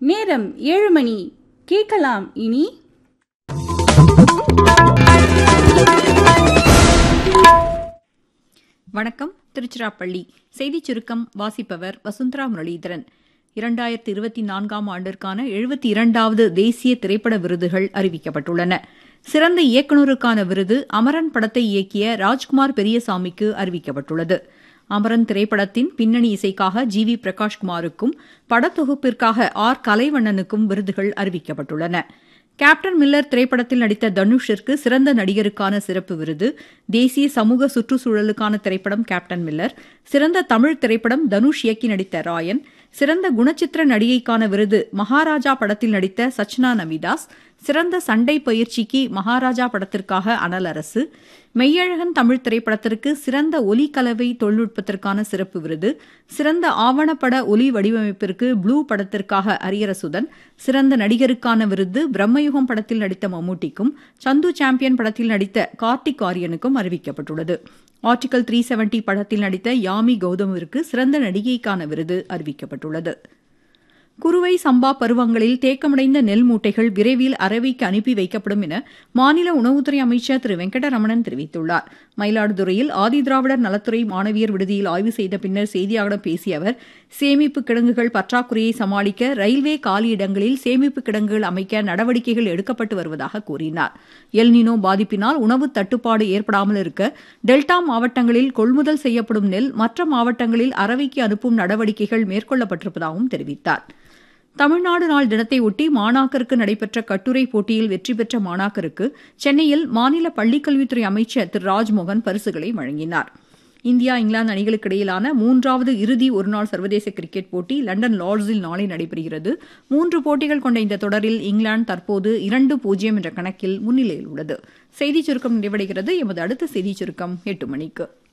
நேரம் ஏழு மணி கேட்கலாம் இனி வணக்கம் திருச்சிராப்பள்ளி செய்திச் சுருக்கம் வாசிப்பவர் வசுந்தரா முரளிதரன் இரண்டாயிரத்தி இருபத்தி நான்காம் ஆண்டிற்கான எழுபத்தி இரண்டாவது தேசிய திரைப்பட விருதுகள் அறிவிக்கப்பட்டுள்ளன சிறந்த இயக்குநருக்கான விருது அமரன் படத்தை இயக்கிய ராஜ்குமார் பெரியசாமிக்கு அறிவிக்கப்பட்டுள்ளது அமரன் திரைப்படத்தின் பின்னணி இசைக்காக ஜி வி பிரகாஷ்குமாருக்கும் படத்தொகுப்பிற்காக ஆர் கலைவண்ணனுக்கும் விருதுகள் அறிவிக்கப்பட்டுள்ளன கேப்டன் மில்லர் திரைப்படத்தில் நடித்த தனுஷிற்கு சிறந்த நடிகருக்கான சிறப்பு விருது தேசிய சமூக சுற்றுச்சூழலுக்கான திரைப்படம் கேப்டன் மில்லர் சிறந்த தமிழ் திரைப்படம் தனுஷ் இயக்கி நடித்த ராயன் சிறந்த குணச்சித்திர நடிகைக்கான விருது மகாராஜா படத்தில் நடித்த சச்னா நமிதாஸ் சிறந்த சண்டை பயிற்சிக்கு மகாராஜா படத்திற்காக அனல் அரசு மெய்யழகன் தமிழ் திரைப்படத்திற்கு சிறந்த ஒலி கலவை தொழில்நுட்பத்திற்கான சிறப்பு விருது சிறந்த ஆவணப்பட ஒலி வடிவமைப்பிற்கு ப்ளூ படத்திற்காக அரியரசுதன் சிறந்த நடிகருக்கான விருது பிரம்மயுகம் படத்தில் நடித்த மம்முட்டிக்கும் சந்து சாம்பியன் படத்தில் நடித்த கார்த்திக் ஆரியனுக்கும் அறிவிக்கப்பட்டுள்ளது ஆர்டிகல் த்ரீ செவன்டி படத்தில் நடித்த யாமி கௌதமிற்கு சிறந்த நடிகைக்கான விருது அறிவிக்கப்பட்டுள்ளது குறுவை சம்பா பருவங்களில் தேக்கமடைந்த நெல் மூட்டைகள் விரைவில் அரவைக்கு அனுப்பி வைக்கப்படும் என மாநில உணவுத்துறை அமைச்சர் திரு வெங்கடரமணன் தெரிவித்துள்ளார் மயிலாடுதுறையில் ஆதிதிராவிடர் நலத்துறை மாணவியர் விடுதியில் ஆய்வு செய்த பின்னர் செய்தியாளர்களிடம் பேசிய அவர் சேமிப்பு கிடங்குகள் பற்றாக்குறையை சமாளிக்க ரயில்வே காலியிடங்களில் சேமிப்பு கிடங்குகள் அமைக்க நடவடிக்கைகள் எடுக்கப்பட்டு வருவதாக கூறினார் எல்னினோ பாதிப்பினால் உணவு தட்டுப்பாடு ஏற்படாமல் இருக்க டெல்டா மாவட்டங்களில் கொள்முதல் செய்யப்படும் நெல் மற்ற மாவட்டங்களில் அரவைக்கு அனுப்பும் நடவடிக்கைகள் மேற்கொள்ளப்பட்டிருப்பதாகவும் தெரிவித்தார் தமிழ்நாடு நாள் தினத்தை ஒட்டி மாணாக்கருக்கு நடைபெற்ற கட்டுரை போட்டியில் வெற்றி பெற்ற மாணாக்கருக்கு சென்னையில் மாநில பள்ளிக்கல்வித்துறை அமைச்சர் திரு ராஜ்மோகன் பரிசுகளை வழங்கினார் இந்தியா இங்கிலாந்து அணிகளுக்கு இடையிலான மூன்றாவது இறுதி ஒருநாள் சர்வதேச கிரிக்கெட் போட்டி லண்டன் லார்ட்ஸில் நாளை நடைபெறுகிறது மூன்று போட்டிகள் கொண்ட இந்த தொடரில் இங்கிலாந்து தற்போது இரண்டு பூஜ்ஜியம் என்ற கணக்கில் முன்னிலையில் உள்ளது செய்திச் சுருக்கம் நிறைவடைகிறது எமது அடுத்த செய்திச் சுருக்கம் எட்டு மணிக்கு